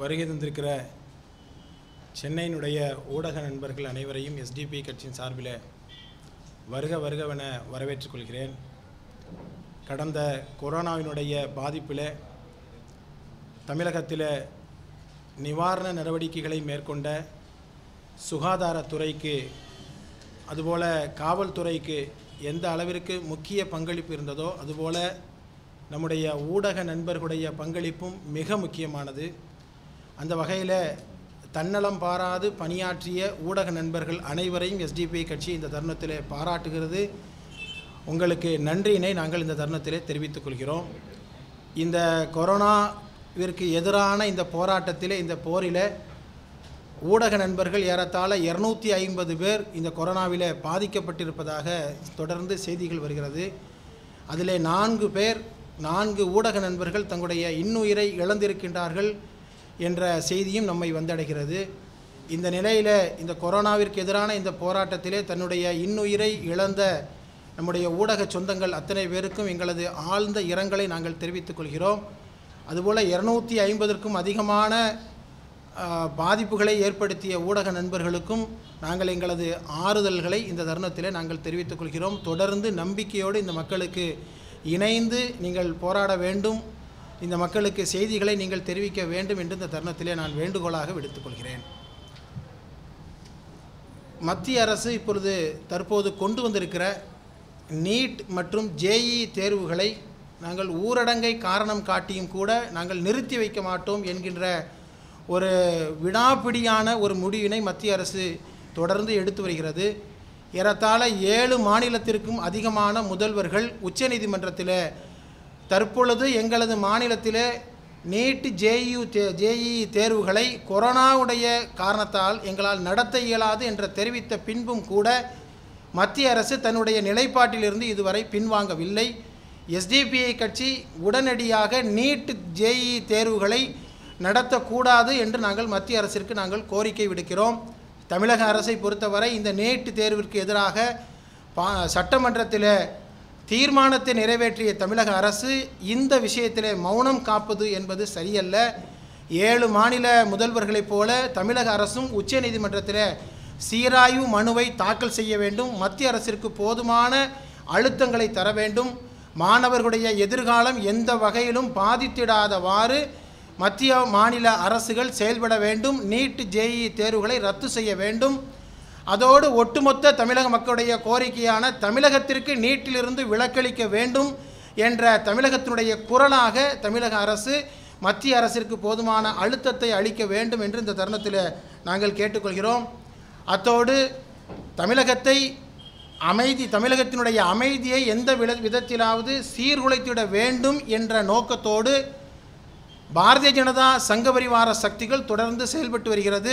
வருகை தந்திருக்கிற சென்னையினுடைய ஊடக நண்பர்கள் அனைவரையும் எஸ்டிபி கட்சியின் சார்பில் வருக வருகவென வரவேற்றுக் கொள்கிறேன் கடந்த கொரோனாவினுடைய பாதிப்பில் தமிழகத்தில் நிவாரண நடவடிக்கைகளை மேற்கொண்ட சுகாதாரத்துறைக்கு அதுபோல காவல்துறைக்கு எந்த அளவிற்கு முக்கிய பங்களிப்பு இருந்ததோ அதுபோல நம்முடைய ஊடக நண்பர்களுடைய பங்களிப்பும் மிக முக்கியமானது அந்த வகையில் தன்னலம் பாராது பணியாற்றிய ஊடக நண்பர்கள் அனைவரையும் எஸ்டிபிஐ கட்சி இந்த தருணத்தில் பாராட்டுகிறது உங்களுக்கு நன்றியினை நாங்கள் இந்த தருணத்திலே தெரிவித்துக் கொள்கிறோம் இந்த கொரோனாவிற்கு எதிரான இந்த போராட்டத்திலே இந்த போரில் ஊடக நண்பர்கள் ஏறத்தாழ இரநூத்தி ஐம்பது பேர் இந்த கொரோனாவில் பாதிக்கப்பட்டிருப்பதாக தொடர்ந்து செய்திகள் வருகிறது அதிலே நான்கு பேர் நான்கு ஊடக நண்பர்கள் தங்களுடைய இன்னுயிரை இழந்திருக்கின்றார்கள் என்ற செய்தியும் நம்மை வந்தடைகிறது இந்த நிலையில் இந்த கொரோனாவிற்கு எதிரான இந்த போராட்டத்திலே தன்னுடைய இன்னுயிரை இழந்த நம்முடைய ஊடக சொந்தங்கள் அத்தனை பேருக்கும் எங்களது ஆழ்ந்த இரங்கலை நாங்கள் தெரிவித்துக் கொள்கிறோம் அதுபோல் இரநூத்தி ஐம்பதற்கும் அதிகமான ஆஹ், பாதிப்புகளை ஏற்படுத்திய ஊடக நண்பர்களுக்கும் நாங்கள் எங்களது ஆறுதல்களை இந்த தருணத்தில் நாங்கள் தெரிவித்துக் கொள்கிறோம் தொடர்ந்து நம்பிக்கையோடு இந்த மக்களுக்கு இணைந்து நீங்கள் போராட வேண்டும் இந்த மக்களுக்கு செய்திகளை நீங்கள் தெரிவிக்க வேண்டும் என்று இந்த தருணத்திலே நான் வேண்டுகோளாக விடுத்துக்கொள்கிறேன் மத்திய அரசு இப்பொழுது தற்போது கொண்டு வந்திருக்கிற நீட் மற்றும் ஜேஇ தேர்வுகளை நாங்கள் ஊரடங்கை காரணம் காட்டியும் கூட நாங்கள் நிறுத்தி வைக்க மாட்டோம் என்கின்ற ஒரு விடாப்பிடியான ஒரு முடிவினை மத்திய அரசு தொடர்ந்து எடுத்து வருகிறது ஏறத்தாழ ஏழு மாநிலத்திற்கும் அதிகமான முதல்வர்கள் உச்சநீதிமன்றத்தில் தற்பொழுது எங்களது மாநிலத்திலே நீட் ஜேயு தே ஜேஇ தேர்வுகளை கொரோனாவுடைய காரணத்தால் எங்களால் நடத்த இயலாது என்று தெரிவித்த பின்பும் கூட மத்திய அரசு தன்னுடைய நிலைப்பாட்டிலிருந்து இதுவரை பின்வாங்கவில்லை எஸ்டிபிஐ கட்சி உடனடியாக நீட் ஜேஇ தேர்வுகளை நடத்தக்கூடாது என்று நாங்கள் மத்திய அரசிற்கு நாங்கள் கோரிக்கை விடுக்கிறோம் தமிழக அரசை பொறுத்தவரை இந்த நீட் தேர்விற்கு எதிராக பா சட்டமன்றத்தில் தீர்மானத்தை நிறைவேற்றிய தமிழக அரசு இந்த விஷயத்திலே மௌனம் காப்பது என்பது சரியல்ல ஏழு மாநில முதல்வர்களைப் போல தமிழக அரசும் உச்சநீதிமன்றத்தில் சீராய்வு மனுவை தாக்கல் செய்ய வேண்டும் மத்திய அரசிற்கு போதுமான அழுத்தங்களை தர வேண்டும் மாணவர்களுடைய எதிர்காலம் எந்த வகையிலும் பாதித்திடாதவாறு மத்திய மாநில அரசுகள் செயல்பட வேண்டும் நீட் ஜேஇ தேர்வுகளை ரத்து செய்ய வேண்டும் அதோடு ஒட்டுமொத்த தமிழக மக்களுடைய கோரிக்கையான தமிழகத்திற்கு நீட்டிலிருந்து விலக்களிக்க வேண்டும் என்ற தமிழகத்தினுடைய குரலாக தமிழக அரசு மத்திய அரசிற்கு போதுமான அழுத்தத்தை அளிக்க வேண்டும் என்று இந்த தருணத்தில் நாங்கள் கேட்டுக்கொள்கிறோம் அத்தோடு தமிழகத்தை அமைதி தமிழகத்தினுடைய அமைதியை எந்த வித விதத்திலாவது சீர்குலைத்திட வேண்டும் என்ற நோக்கத்தோடு பாரதிய ஜனதா சங்க பரிவார சக்திகள் தொடர்ந்து செயல்பட்டு வருகிறது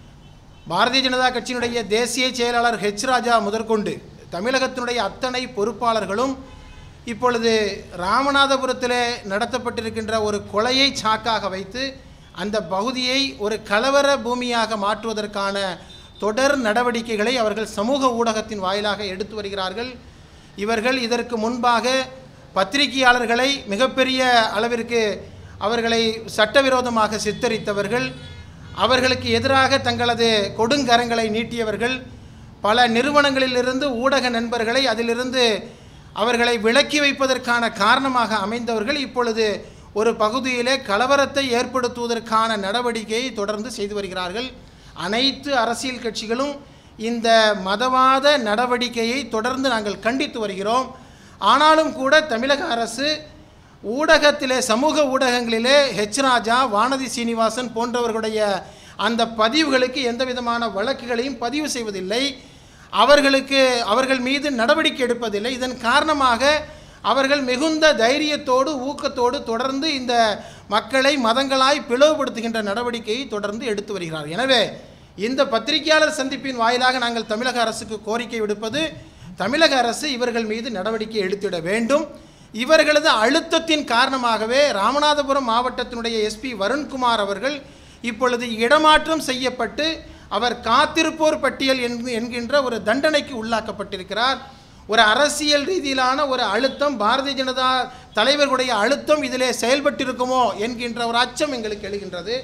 பாரதிய ஜனதா கட்சியினுடைய தேசிய செயலாளர் ஹெச் ராஜா முதற்கொண்டு தமிழகத்தினுடைய அத்தனை பொறுப்பாளர்களும் இப்பொழுது ராமநாதபுரத்தில் நடத்தப்பட்டிருக்கின்ற ஒரு கொலையை சாக்காக வைத்து அந்த பகுதியை ஒரு கலவர பூமியாக மாற்றுவதற்கான தொடர் நடவடிக்கைகளை அவர்கள் சமூக ஊடகத்தின் வாயிலாக எடுத்து வருகிறார்கள் இவர்கள் இதற்கு முன்பாக பத்திரிகையாளர்களை மிகப்பெரிய அளவிற்கு அவர்களை சட்டவிரோதமாக சித்தரித்தவர்கள் அவர்களுக்கு எதிராக தங்களது கொடுங்கரங்களை நீட்டியவர்கள் பல நிறுவனங்களிலிருந்து ஊடக நண்பர்களை அதிலிருந்து அவர்களை விலக்கி வைப்பதற்கான காரணமாக அமைந்தவர்கள் இப்பொழுது ஒரு பகுதியிலே கலவரத்தை ஏற்படுத்துவதற்கான நடவடிக்கையை தொடர்ந்து செய்து வருகிறார்கள் அனைத்து அரசியல் கட்சிகளும் இந்த மதவாத நடவடிக்கையை தொடர்ந்து நாங்கள் கண்டித்து வருகிறோம் ஆனாலும் கூட தமிழக அரசு ஊடகத்திலே சமூக ஊடகங்களிலே ஹெச் ராஜா வானதி சீனிவாசன் போன்றவர்களுடைய அந்த பதிவுகளுக்கு எந்த விதமான வழக்குகளையும் பதிவு செய்வதில்லை அவர்களுக்கு அவர்கள் மீது நடவடிக்கை எடுப்பதில்லை இதன் காரணமாக அவர்கள் மிகுந்த தைரியத்தோடு ஊக்கத்தோடு தொடர்ந்து இந்த மக்களை மதங்களாய் பிளவுபடுத்துகின்ற நடவடிக்கையை தொடர்ந்து எடுத்து வருகிறார் எனவே இந்த பத்திரிகையாளர் சந்திப்பின் வாயிலாக நாங்கள் தமிழக அரசுக்கு கோரிக்கை விடுப்பது தமிழக அரசு இவர்கள் மீது நடவடிக்கை எடுத்திட வேண்டும் இவர்களது அழுத்தத்தின் காரணமாகவே ராமநாதபுரம் மாவட்டத்தினுடைய எஸ்பி வருண்குமார் அவர்கள் இப்பொழுது இடமாற்றம் செய்யப்பட்டு அவர் காத்திருப்போர் பட்டியல் என்கு- என்கின்ற ஒரு தண்டனைக்கு உள்ளாக்கப்பட்டிருக்கிறார் ஒரு அரசியல் ரீதியிலான ஒரு அழுத்தம் பாரதிய ஜனதா தலைவர்களுடைய அழுத்தம் இதிலே செயல்பட்டிருக்குமோ என்கின்ற ஒரு அச்சம் எங்களுக்கு எழுகின்றது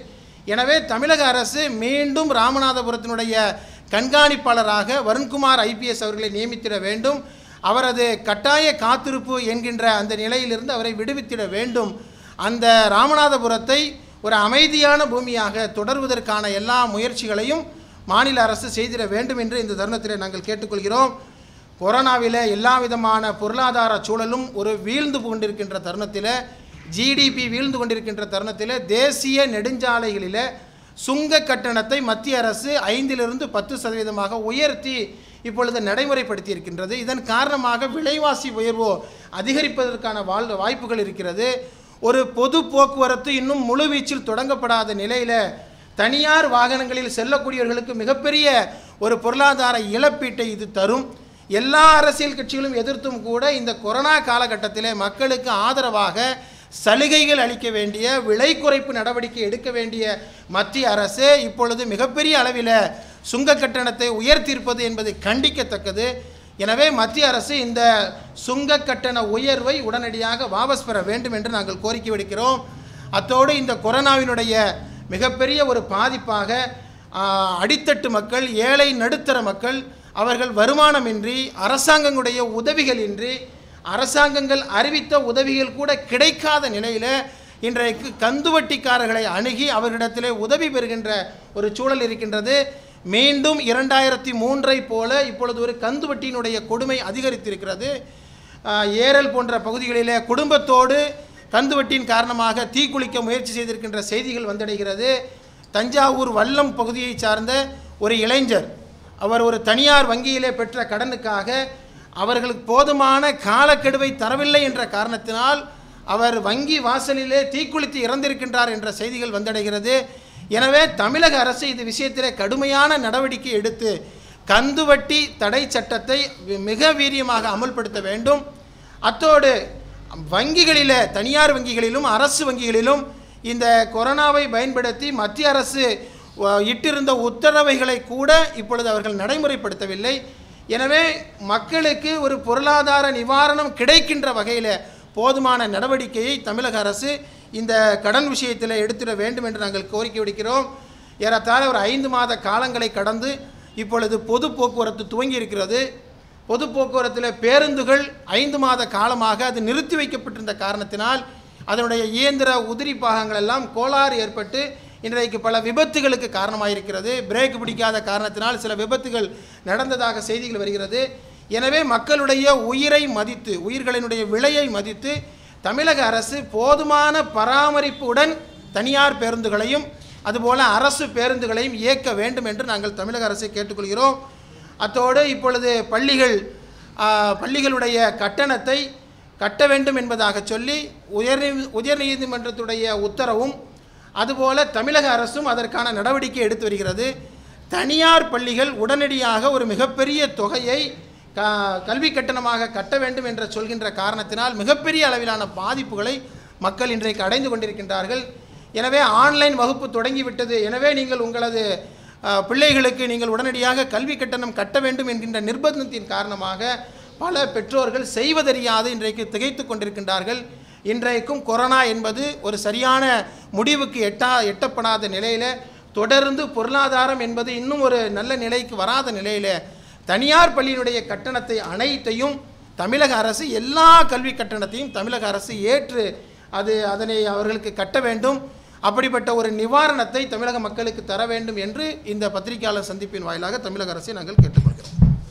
எனவே தமிழக அரசு மீண்டும் ராமநாதபுரத்தினுடைய கண்காணிப்பாளராக வருண்குமார் ஐபிஎஸ் அவர்களை நியமித்திட வேண்டும் அவரது கட்டாய காத்திருப்பு என்கின்ற அந்த நிலையிலிருந்து அவரை விடுவித்திட வேண்டும் அந்த ராமநாதபுரத்தை ஒரு அமைதியான பூமியாக தொடர்வதற்கான எல்லா முயற்சிகளையும் மாநில அரசு செய்திட வேண்டும் என்று இந்த தருணத்தில் நாங்கள் கேட்டுக்கொள்கிறோம் கொரோனாவில் எல்லா விதமான பொருளாதார சூழலும் ஒரு வீழ்ந்து கொண்டிருக்கின்ற தருணத்தில் ஜிடிபி வீழ்ந்து கொண்டிருக்கின்ற தருணத்தில் தேசிய நெடுஞ்சாலைகளில் சுங்க கட்டணத்தை மத்திய அரசு ஐந்திலிருந்து பத்து சதவீதமாக உயர்த்தி இப்பொழுது நடைமுறைப்படுத்தி இருக்கின்றது இதன் காரணமாக விலைவாசி உயர்வு அதிகரிப்பதற்கான வாழ் வாய்ப்புகள் இருக்கிறது ஒரு பொது போக்குவரத்து இன்னும் முழுவீச்சில் தொடங்கப்படாத நிலையில் தனியார் வாகனங்களில் செல்லக்கூடியவர்களுக்கு மிகப்பெரிய ஒரு பொருளாதார இழப்பீட்டை இது தரும் எல்லா அரசியல் கட்சிகளும் எதிர்த்தும் கூட இந்த கொரோனா காலகட்டத்தில் மக்களுக்கு ஆதரவாக சலுகைகள் அளிக்க வேண்டிய விலை குறைப்பு நடவடிக்கை எடுக்க வேண்டிய மத்திய அரசு இப்பொழுது மிகப்பெரிய அளவில் சுங்க கட்டணத்தை உயர்த்தியிருப்பது என்பது கண்டிக்கத்தக்கது எனவே மத்திய அரசு இந்த சுங்க கட்டண உயர்வை உடனடியாக வாபஸ் பெற வேண்டும் என்று நாங்கள் கோரிக்கை விடுக்கிறோம் அத்தோடு இந்த கொரோனாவினுடைய மிகப்பெரிய ஒரு பாதிப்பாக ஆ, அடித்தட்டு மக்கள் ஏழை நடுத்தர மக்கள் அவர்கள் வருமானமின்றி அரசாங்கங்களுடைய உதவிகளின்றி அரசாங்கங்கள் அறிவித்த உதவிகள் கூட கிடைக்காத நிலையில் இன்றைக்கு கந்துவட்டிக்காரர்களை அணுகி அவர்களிடத்திலே உதவி பெறுகின்ற ஒரு சூழல் இருக்கின்றது மீண்டும் இரண்டாயிரத்தி மூன்றை போல இப்பொழுது ஒரு கந்துவட்டியினுடைய கொடுமை அதிகரித்திருக்கிறது ஆஹ், ஏரல் போன்ற பகுதிகளிலே குடும்பத்தோடு கந்துவட்டியின் காரணமாக தீக்குளிக்க முயற்சி செய்திருக்கின்ற செய்திகள் வந்தடைகிறது தஞ்சாவூர் வல்லம் பகுதியை சார்ந்த ஒரு இளைஞர் அவர் ஒரு தனியார் வங்கியிலே பெற்ற கடனுக்காக அவர்களுக்கு போதுமான காலக்கெடுவை தரவில்லை என்ற காரணத்தினால் அவர் வங்கி வாசலிலே தீக்குளித்து இறந்திருக்கின்றார் என்ற செய்திகள் வந்தடைகிறது எனவே தமிழக அரசு இது விஷயத்திலே கடுமையான நடவடிக்கை எடுத்து கந்துவட்டி தடை சட்டத்தை வி- மிக வீரியமாக அமல்படுத்த வேண்டும் அத்தோடு வங்கிகளில் தனியார் வங்கிகளிலும் அரசு வங்கிகளிலும் இந்த கொரோனாவை பயன்படுத்தி மத்திய அரசு அஹ், இட்டிருந்த உத்தரவைகளை கூட இப்பொழுது அவர்கள் நடைமுறைப்படுத்தவில்லை எனவே மக்களுக்கு ஒரு பொருளாதார நிவாரணம் கிடைக்கின்ற வகையில் போதுமான நடவடிக்கையை தமிழக அரசு இந்த கடன் விஷயத்தில் எடுத்திட வேண்டும் என்று நாங்கள் கோரிக்கை விடுக்கிறோம் ஏறத்தாழ ஒரு ஐந்து மாத காலங்களை கடந்து இப்பொழுது பொது போக்குவரத்து துவங்கி இருக்கிறது பொது போக்குவரத்தில் பேருந்துகள் ஐந்து மாத காலமாக அது நிறுத்தி வைக்கப்பட்டிருந்த காரணத்தினால் அதனுடைய இயந்திர உதிரி பாகங்கள் எல்லாம் கோளாறு ஏற்பட்டு இன்றைக்கு பல விபத்துகளுக்கு காரணமாயிருக்கிறது பிரேக் பிடிக்காத காரணத்தினால் சில விபத்துகள் நடந்ததாக செய்திகள் வருகிறது எனவே மக்களுடைய உயிரை மதித்து உயிர்களினுடைய விலையை மதித்து தமிழக அரசு போதுமான பராமரிப்புடன் தனியார் பேருந்துகளையும் அதுபோல அரசு பேருந்துகளையும் இயக்க வேண்டும் என்று நாங்கள் தமிழக அரசை கேட்டுக்கொள்கிறோம் அத்தோடு இப்பொழுது பள்ளிகள் ஆ, பள்ளிகளுடைய கட்டணத்தை கட்ட வேண்டும் என்பதாக சொல்லி உயர் உயர்நீதிமன்றத்துடைய உத்தரவும் அதுபோல தமிழக அரசும் அதற்கான நடவடிக்கை எடுத்து வருகிறது தனியார் பள்ளிகள் உடனடியாக ஒரு மிகப்பெரிய தொகையை க கல்வி கட்டணமாக கட்ட வேண்டும் என்று சொல்கின்ற காரணத்தினால் மிகப்பெரிய அளவிலான பாதிப்புகளை மக்கள் இன்றைக்கு அடைந்து கொண்டிருக்கின்றார்கள் எனவே ஆன்லைன் வகுப்பு தொடங்கிவிட்டது எனவே நீங்கள் உங்களது அஹ், பிள்ளைகளுக்கு நீங்கள் உடனடியாக கல்வி கட்டணம் கட்ட வேண்டும் என்கின்ற நிர்பந்தத்தின் காரணமாக பல பெற்றோர்கள் செய்வதறியாது இன்றைக்கு திகைத்து கொண்டிருக்கின்றார்கள் இன்றைக்கும் கொரோனா என்பது ஒரு சரியான முடிவுக்கு எட்டா எட்டப்படாத நிலையில் தொடர்ந்து பொருளாதாரம் என்பது இன்னும் ஒரு நல்ல நிலைக்கு வராத நிலையில் தனியார் பள்ளியினுடைய கட்டணத்தை அனைத்தையும் தமிழக அரசு எல்லா கல்வி கட்டணத்தையும் தமிழக அரசு ஏற்று அது அதனை அவர்களுக்கு கட்ட வேண்டும் அப்படிப்பட்ட ஒரு நிவாரணத்தை தமிழக மக்களுக்கு தர வேண்டும் என்று இந்த பத்திரிகையாளர் சந்திப்பின் வாயிலாக தமிழக அரசை நாங்கள் கேட்டுக்கொள்கிறோம்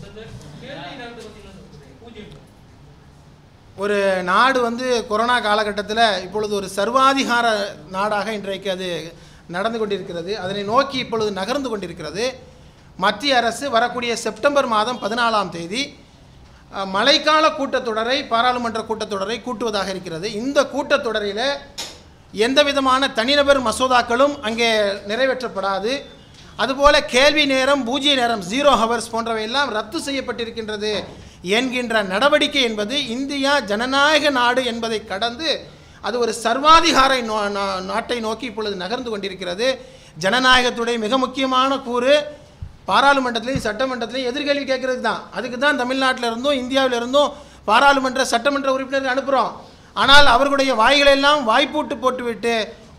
ஒரு நாடு வந்து கொரோனா காலகட்டத்தில் இப்பொழுது ஒரு சர்வாதிகார நாடாக இன்றைக்கு அது நடந்து கொண்டிருக்கிறது அதனை நோக்கி இப்பொழுது நகர்ந்து கொண்டிருக்கிறது மத்திய அரசு வரக்கூடிய செப்டம்பர் மாதம் பதினாலாம் தேதி அஹ், மழைக்கால கூட்டத்தொடரை பாராளுமன்ற கூட்டத்தொடரை கூட்டுவதாக இருக்கிறது இந்த கூட்டத்தொடரில் எந்த விதமான தனிநபர் மசோதாக்களும் அங்கே நிறைவேற்றப்படாது அதுபோல கேள்வி நேரம் பூஜ்ய நேரம் ஜீரோ ஹவர்ஸ் போன்றவையெல்லாம் ரத்து செய்யப்பட்டிருக்கின்றது என்கின்ற நடவடிக்கை என்பது இந்தியா ஜனநாயக நாடு என்பதை கடந்து அது ஒரு சர்வாதிகார நோ- நா- நாட்டை நோக்கி இப்பொழுது நகர்ந்து கொண்டிருக்கிறது ஜனநாயகத்துடைய மிக முக்கியமான கூறு பாராளுமன்றத்திலையும் சட்டமன்றத்திலையும் எதிர்கேள்வி கேட்கறது தான் அதுக்கு தான் தமிழ்நாட்டில் இருந்தும் இந்தியாவில் இருந்தும் பாராளுமன்ற சட்டமன்ற உறுப்பினர்கள் அனுப்புகிறோம் ஆனால் அவர்களுடைய வாய்களெல்லாம் வாய்ப்பூட்டு போட்டுவிட்டு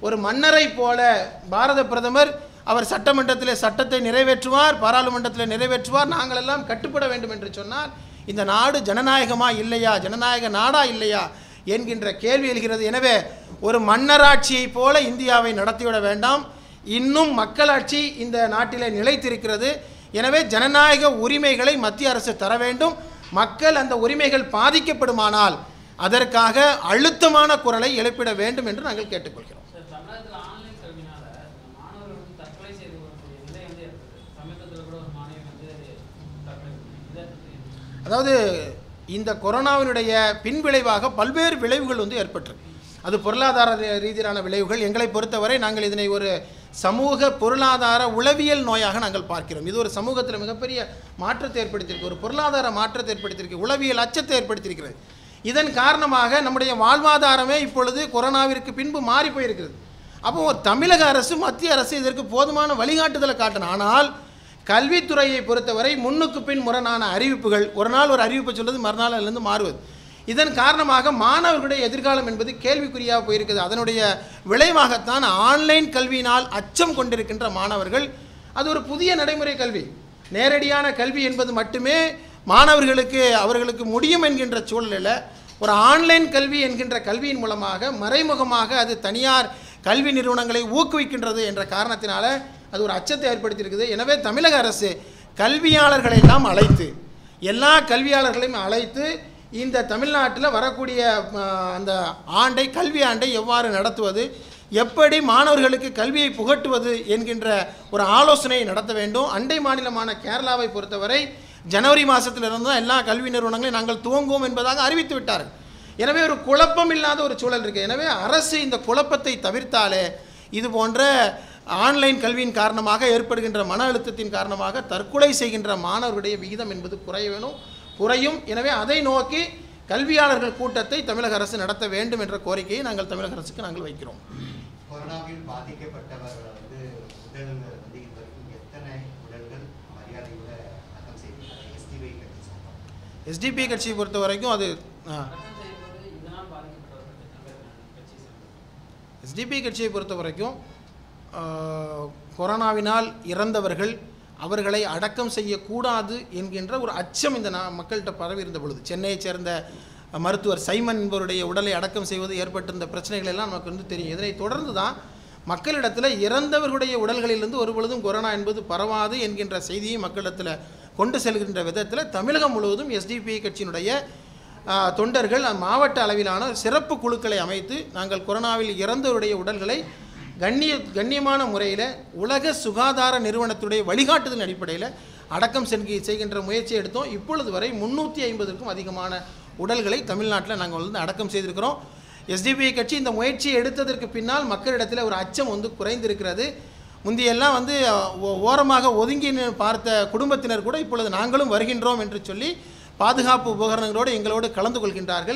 ஒரு மன்னரை போல பாரத பிரதமர் அவர் சட்டமன்றத்தில் சட்டத்தை நிறைவேற்றுவார் பாராளுமன்றத்தில் நிறைவேற்றுவார் நாங்கள் எல்லாம் கட்டுப்பட வேண்டும் என்று சொன்னால் இந்த நாடு ஜனநாயகமா இல்லையா ஜனநாயக நாடா இல்லையா என்கின்ற கேள்வி எழுகிறது எனவே ஒரு மன்னராட்சியைப் போல இந்தியாவை நடத்திவிட வேண்டாம் இன்னும் மக்களாட்சி இந்த நாட்டிலே நிலைத்திருக்கிறது எனவே ஜனநாயக உரிமைகளை மத்திய அரசு தர வேண்டும் மக்கள் அந்த உரிமைகள் பாதிக்கப்படுமானால் அதற்காக அழுத்தமான குரலை எழுப்பிட வேண்டும் என்று நாங்கள் கேட்டுக்கொள்கிறோம் சார் தமிழகத்தில் ஆன்லைன் கல்வினால மாணவர்கள் வந்து தற்கொலை செய்து கொள்ளக்கூடிய நிலை வந்து ஏற்படுது சமீபத்தில் கூட ஒரு மாணவி வந்து தற்கொலை பண்ணி இதை அதாவது இந்த கொரோனாவினுடைய பின்விளைவாக பல்வேறு விளைவுகள் வந்து ஏற்பட்டிருக்கு அது பொருளாதார ரீ- ரீதியிலான விளைவுகள் எங்களை பொறுத்தவரை நாங்கள் இதனை ஒரு சமூக பொருளாதார உளவியல் நோயாக நாங்கள் பார்க்கிறோம் இது ஒரு சமூகத்தில் மிகப்பெரிய மாற்றத்தை ஏற்படுத்தியிருக்கு ஒரு பொருளாதார மாற்றத்தை ஏற்படுத்தியிருக்கு உளவியல் அச்சத்தை ஏற்படுத்தியிருக்கிறது இதன் காரணமாக நம்முடைய வாழ்வாதாரமே இப்பொழுது கொரோனாவிற்கு பின்பு மாறி போயிருக்கிறது அப்போ ஒரு தமிழக அரசு மத்திய அரசு இதற்கு போதுமான வழிகாட்டுதலை காட்டணும் ஆனால் கல்வித்துறையை பொறுத்தவரை முன்னுக்கு பின் முரணான அறிவிப்புகள் ஒரு நாள் ஒரு அறிவிப்பு சொல்றது மறுநாள் அதிலிருந்து மாறுவது இதன் காரணமாக மாணவர்களுடைய எதிர்காலம் என்பது கேள்விக்குறியாக போயிருக்குது அதனுடைய விளைவாகத்தான் ஆன்லைன் கல்வியினால் அச்சம் கொண்டிருக்கின்ற மாணவர்கள் அது ஒரு புதிய நடைமுறை கல்வி நேரடியான கல்வி என்பது மட்டுமே மாணவர்களுக்கு அவர்களுக்கு முடியும் என்கின்ற சூழலில் ஒரு ஆன்லைன் கல்வி என்கின்ற கல்வியின் மூலமாக மறைமுகமாக அது தனியார் கல்வி நிறுவனங்களை ஊக்குவிக்கின்றது என்ற காரணத்தினால அது ஒரு அச்சத்தை ஏற்படுத்தியிருக்குது எனவே தமிழக அரசு கல்வியாளர்களை எல்லாம் அழைத்து எல்லா கல்வியாளர்களையும் அழைத்து இந்த தமிழ்நாட்டில் வரக்கூடிய அஹ், அந்த ஆண்டை கல்வி ஆண்டை எவ்வாறு நடத்துவது எப்படி மாணவர்களுக்கு கல்வியை புகட்டுவது என்கின்ற ஒரு ஆலோசனையை நடத்த வேண்டும் அண்டை மாநிலமான கேரளாவை பொறுத்தவரை ஜனவரி மாதத்திலிருந்து தான் எல்லா கல்வி நிறுவனங்களையும் நாங்கள் துவங்குவோம் என்பதாக அறிவித்து விட்டார்கள் எனவே ஒரு குழப்பம் இல்லாத ஒரு சூழல் இருக்குது எனவே அரசு இந்த குழப்பத்தை தவிர்த்தாலே இது போன்ற ஆன்லைன் கல்வியின் காரணமாக ஏற்படுகின்ற மன அழுத்தத்தின் காரணமாக தற்கொலை செய்கின்ற மாணவர்களுடைய விகிதம் என்பது குறைய வேணும் குறையும் எனவே அதை நோக்கி கல்வியாளர்கள் கூட்டத்தை தமிழக அரசு நடத்த வேண்டும் என்ற கோரிக்கையை நாங்கள் தமிழக அரசுக்கு நாங்கள் வைக்கிறோம் கொரோனாவில் பாதிக்கப்பட்டவர்கள் வந்து உடல்கள் வந்து இதுவரைக்கும் எத்தனை உடல்கள் மரியாதையோட அடக்கம் செய்திருக்காங்க எஸ்டிவை கட்சி சார்பாக எஸ்டிபி கட்சியை பொறுத்த வரைக்கும் அது ஆ, அடக்கம் செய்யும்போது இதனால் பாதிக்கப்பட்டவர்கள் எத்தனை பேர் கட்சி சேர்ந்தது எஸ்டிபி கட்சியை பொறுத்த வரைக்கும் ஆ, கொரோனாவினால் இறந்தவர்கள் அவர்களை அடக்கம் செய்யக்கூடாது என்கின்ற ஒரு அச்சம் இந்த நா மக்கள்கிட்ட பரவி இருந்த பொழுது சென்னையைச் சேர்ந்த மருத்துவர் சைமன் என்பவருடைய உடலை அடக்கம் செய்வது ஏற்பட்டிருந்த பிரச்சனைகள் எல்லாம் நமக்கு வந்து தெரியும் இதனை தொடர்ந்து தான் மக்களிடத்தில் இறந்தவர்களுடைய உடல்களிலிருந்து ஒரு பொழுதும் கொரோனா என்பது பரவாது என்கின்ற செய்தியை மக்களிடத்தில் கொண்டு செல்கின்ற விதத்தில் தமிழகம் முழுவதும் எஸ்டிபி கட்சியினுடைய ஆ, தொண்டர்கள் மாவட்ட அளவிலான சிறப்பு குழுக்களை அமைத்து நாங்கள் கொரோனாவில் இறந்தவருடைய உடல்களை கண்ணிய கண்ணியமான முறையில் உலக சுகாதார நிறுவனத்துடைய வழிகாட்டுதல் அடிப்படையில் அடக்கம் சென்கி செய்கின்ற முயற்சி எடுத்தோம் இப்பொழுது வரை முந்நூற்றி ஐம்பதுக்கும் அதிகமான உடல்களை தமிழ்நாட்டில் நாங்கள் வந்து அடக்கம் செய்திருக்கிறோம் எஸ்டிபிஐ கட்சி இந்த முயற்சியை எடுத்ததற்கு பின்னால் மக்களிடத்தில் ஒரு அச்சம் வந்து குறைந்திருக்கிறது முந்தியெல்லாம் வந்து ஓ- ஓரமாக ஒதுங்கி நின்று பார்த்த குடும்பத்தினர் கூட இப்பொழுது நாங்களும் வருகின்றோம் என்று சொல்லி பாதுகாப்பு உபகரணங்களோடு எங்களோடு கலந்து கொள்கின்றார்கள்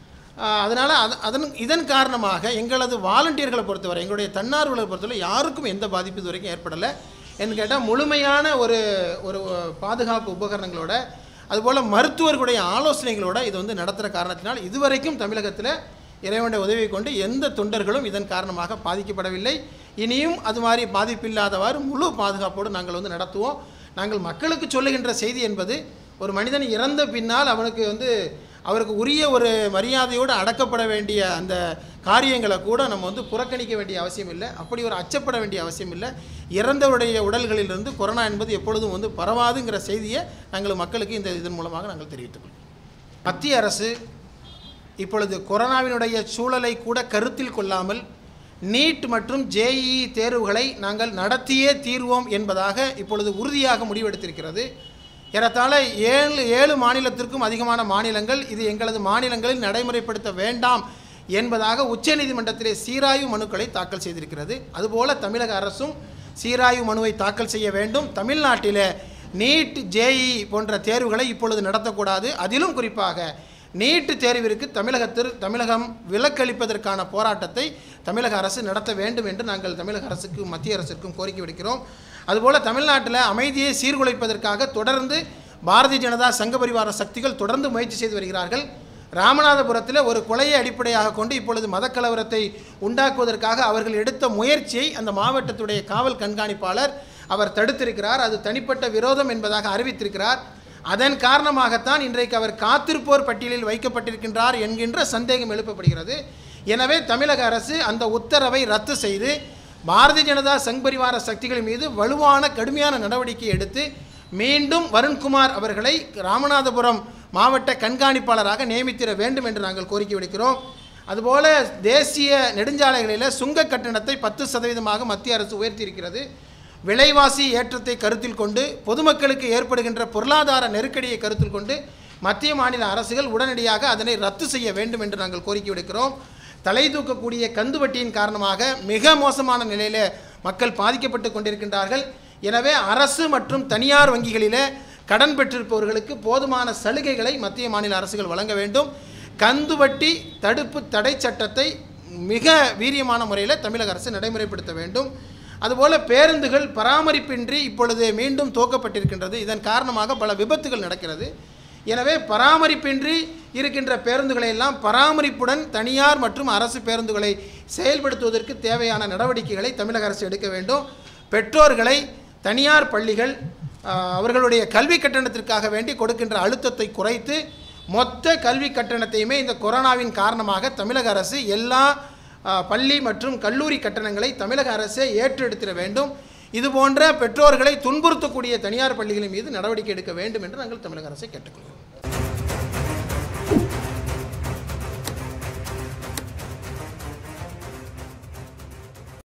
அதனால் அது அதன் இதன் காரணமாக எங்களது வாலண்டியர்களை பொறுத்தவரை எங்களுடைய தன்னார்வலரை பொறுத்தவரை யாருக்கும் எந்த பாதிப்பு இது வரைக்கும் ஏற்படலை என்று கேட்டால் முழுமையான ஒரு ஒரு பாதுகாப்பு உபகரணங்களோட அதுபோல் மருத்துவர்களுடைய ஆலோசனைகளோட இது வந்து நடத்துகிற காரணத்தினால் இதுவரைக்கும் தமிழகத்தில் இறைவனுடைய உதவியை கொண்டு எந்த தொண்டர்களும் இதன் காரணமாக பாதிக்கப்படவில்லை இனியும் அது மாதிரி பாதிப்பில்லாதவாறு முழு பாதுகாப்போடு நாங்கள் வந்து நடத்துவோம் நாங்கள் மக்களுக்கு சொல்லுகின்ற செய்தி என்பது ஒரு மனிதன் இறந்த பின்னால் அவனுக்கு வந்து அவருக்கு உரிய ஒரு மரியாதையோடு அடக்கப்பட வேண்டிய அந்த காரியங்களை கூட நம்ம வந்து புறக்கணிக்க வேண்டிய அவசியம் இல்லை அப்படி ஒரு அச்சப்பட வேண்டிய அவசியம் இல்லை இறந்தவருடைய உடல்களிலிருந்து கொரோனா என்பது எப்பொழுதும் வந்து பரவாதுங்கிற செய்தியை நாங்கள் மக்களுக்கு இந்த இதன் மூலமாக நாங்கள் தெரிவித்துக் கொள்கிறோம் மத்திய அரசு இப்பொழுது கொரோனாவினுடைய சூழலை கூட கருத்தில் கொள்ளாமல் நீட் மற்றும் ஜேஇஇ தேர்வுகளை நாங்கள் நடத்தியே தீர்வோம் என்பதாக இப்பொழுது உறுதியாக முடிவெடுத்திருக்கிறது ஏறத்தாழ ஏழு ஏழு மாநிலத்திற்கும் அதிகமான மாநிலங்கள் இது எங்களது மாநிலங்களில் நடைமுறைப்படுத்த வேண்டாம் என்பதாக உச்சநீதிமன்றத்திலே சீராய்வு மனுக்களை தாக்கல் செய்திருக்கிறது அதுபோல தமிழக அரசும் சீராய்வு மனுவை தாக்கல் செய்ய வேண்டும் தமிழ்நாட்டிலே நீட் ஜேஇ போன்ற தேர்வுகளை இப்பொழுது நடத்தக்கூடாது அதிலும் குறிப்பாக நீட்டு தேர்விற்கு தமிழகத்தில் தமிழகம் விலக்களிப்பதற்கான போராட்டத்தை தமிழக அரசு நடத்த வேண்டும் என்று நாங்கள் தமிழக அரசுக்கும் மத்திய அரசிற்கும் கோரிக்கை விடுக்கிறோம் அதுபோல் தமிழ்நாட்டில் அமைதியை சீர்குலைப்பதற்காக தொடர்ந்து பாரதிய ஜனதா சங்க பரிவார சக்திகள் தொடர்ந்து முயற்சி செய்து வருகிறார்கள் ராமநாதபுரத்தில் ஒரு கொலையை அடிப்படையாக கொண்டு இப்பொழுது மதக்கலவரத்தை உண்டாக்குவதற்காக அவர்கள் எடுத்த முயற்சியை அந்த மாவட்டத்துடைய காவல் கண்காணிப்பாளர் அவர் தடுத்திருக்கிறார் அது தனிப்பட்ட விரோதம் என்பதாக அறிவித்திருக்கிறார் அதன் காரணமாகத்தான் இன்றைக்கு அவர் காத்திருப்போர் பட்டியலில் வைக்கப்பட்டிருக்கின்றார் என்கின்ற சந்தேகம் எழுப்பப்படுகிறது எனவே தமிழக அரசு அந்த உத்தரவை ரத்து செய்து பாரதிய ஜனதா சங் பரிவார சக்திகள் மீது வலுவான கடுமையான நடவடிக்கை எடுத்து மீண்டும் வருண்குமார் அவர்களை ராமநாதபுரம் மாவட்ட கண்காணிப்பாளராக நியமித்திட வேண்டும் என்று நாங்கள் கோரிக்கை விடுக்கிறோம் அதுபோல தேசிய நெடுஞ்சாலைகளில் சுங்க கட்டணத்தை பத்து சதவீதமாக மத்திய அரசு உயர்த்தியிருக்கிறது விலைவாசி ஏற்றத்தை கருத்தில் கொண்டு பொதுமக்களுக்கு ஏற்படுகின்ற பொருளாதார நெருக்கடியை கருத்தில் கொண்டு மத்திய மாநில அரசுகள் உடனடியாக அதனை ரத்து செய்ய வேண்டும் என்று நாங்கள் கோரிக்கை விடுக்கிறோம் தலை தூக்கக்கூடிய கந்து வட்டியின் காரணமாக மிக மோசமான நிலையில் மக்கள் பாதிக்கப்பட்டு கொண்டிருக்கின்றார்கள் எனவே அரசு மற்றும் தனியார் வங்கிகளிலே கடன் பெற்றிருப்பவர்களுக்கு போதுமான சலுகைகளை மத்திய மாநில அரசுகள் வழங்க வேண்டும் கந்து வட்டி தடுப்பு தடை சட்டத்தை மிக வீரியமான முறையில் தமிழக அரசு நடைமுறைப்படுத்த வேண்டும் அதுபோல பேருந்துகள் பராமரிப்பின்றி இப்பொழுது மீண்டும் துவக்கப்பட்டிருக்கின்றது இதன் காரணமாக பல விபத்துகள் நடக்கிறது எனவே பராமரிப்பின்றி இருக்கின்ற பேருந்துகளை எல்லாம் பராமரிப்புடன் தனியார் மற்றும் அரசு பேருந்துகளை செயல்படுத்துவதற்கு தேவையான நடவடிக்கைகளை தமிழக அரசு எடுக்க வேண்டும் பெற்றோர்களை தனியார் பள்ளிகள் ஆஹ், அவர்களுடைய கல்வி கட்டணத்திற்காக வேண்டி கொடுக்கின்ற அழுத்தத்தை குறைத்து மொத்த கல்வி கட்டணத்தையுமே இந்த கொரோனாவின் காரணமாக தமிழக அரசு எல்லா ஆஹ், பள்ளி மற்றும் கல்லூரி கட்டணங்களை தமிழக அரசே ஏற்றெடுத்திட வேண்டும் இது போன்ற பெற்றோர்களை துன்புறுத்தக்கூடிய தனியார் பள்ளிகளின் மீது நடவடிக்கை எடுக்க வேண்டும் என்று நாங்கள் தமிழக அரசை கேட்டுக்கொள்கிறோம்